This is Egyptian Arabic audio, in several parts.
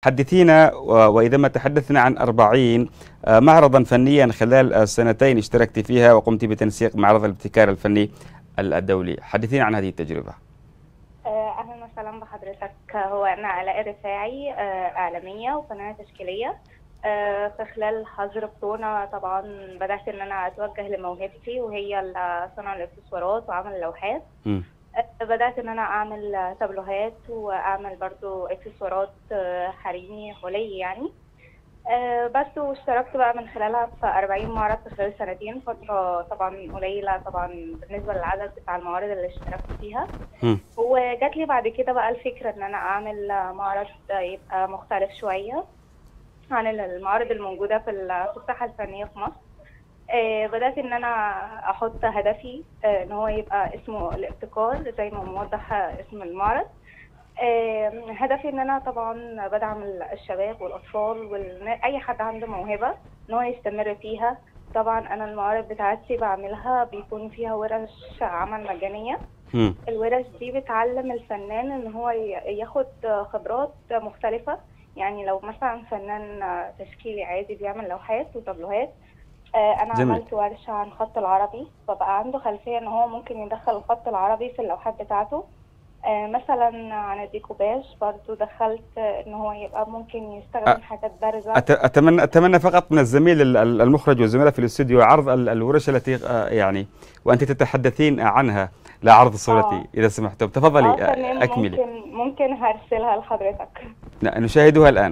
حدثينا وإذا ما تحدثنا عن أربعين معرضا فنيا خلال السنتين اشتركت فيها وقمت بتنسيق معرض الابتكار الفني الدولي حدثينا عن هذه التجربة اهلا وسهلا بحضرتك هو انا علاء الرفاعي اعلاميه وفنانه تشكيليه في خلال حظر كورونا طبعا بدات ان انا اتوجه لموهبتي وهي صنع الاكسسوارات وعمل لوحات م. بدات ان انا اعمل تابلوهات واعمل برضو اكسسوارات حريمي حلي يعني بس واشتركت بقى من خلالها في 40 معرض في خلال سنتين فترة طبعا قليلة طبعا بالنسبة للعدد بتاع المعارض اللي اشتركت فيها م. وجات لي بعد كده بقى الفكرة ان انا اعمل معرض يبقى مختلف شوية عن المعارض الموجودة في الساحة الفنية في مصر آه بدأت إن أنا أحط هدفي آه إن هو يبقى اسمه الابتكار زي ما موضح اسم المعرض آه هدفي إن أنا طبعا بدعم الشباب والأطفال وأي حد عنده موهبة إن هو يستمر فيها طبعا أنا المعارض بتاعتي بعملها بيكون فيها ورش عمل مجانية م. الورش دي بتعلم الفنان إن هو ياخد خبرات مختلفة يعني لو مثلا فنان تشكيلي عادي بيعمل لوحات وتابلوهات انا جميل. عملت ورشه عن الخط العربي فبقى عنده خلفيه ان هو ممكن يدخل الخط العربي في اللوحات بتاعته مثلا عن الديكوباج برضو دخلت ان هو يبقى ممكن يستخدم حاجات بارزه أت- اتمنى اتمنى فقط من الزميل ال- ال- المخرج والزملاء في الاستوديو عرض ال- الورش التي آه، يعني وانت تتحدثين عنها لا عرض صورتي آه. اذا سمحتم تفضلي آه، آه، تمام، اكملي ممكن ممكن هرسلها لحضرتك ن- نشاهدها الان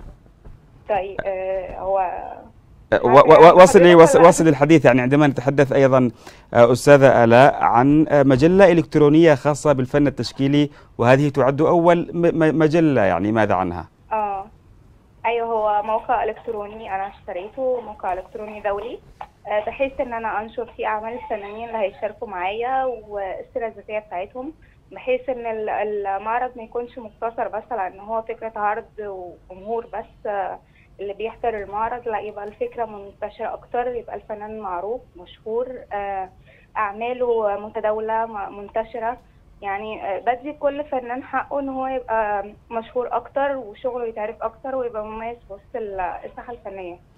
طيب آه، هو و- و- وصلي وصل وصل الحديث يعني عندما نتحدث ايضا آه، استاذه الاء عن آه، مجله الكترونيه خاصه بالفن التشكيلي وهذه تعد اول م- م- مجله يعني ماذا عنها؟ اه ايوه هو موقع الكتروني انا اشتريته موقع الكتروني دولي آه، بحيث ان انا انشر فيه اعمال الفنانين اللي هيشاركوا معايا والسيره الذاتيه بتاعتهم بحيث ان ال- المعرض ما يكونش مقتصر بس على ان هو فكره عرض وجمهور بس آه، اللي بيحضر المعرض لا يبقى الفكره منتشره اكتر يبقى الفنان معروف مشهور آه، اعماله متداوله م- منتشره يعني آه، بدي كل فنان حقه ان هو يبقى مشهور اكتر وشغله يتعرف اكتر ويبقى مميز في وسط ال- الساحه الفنيه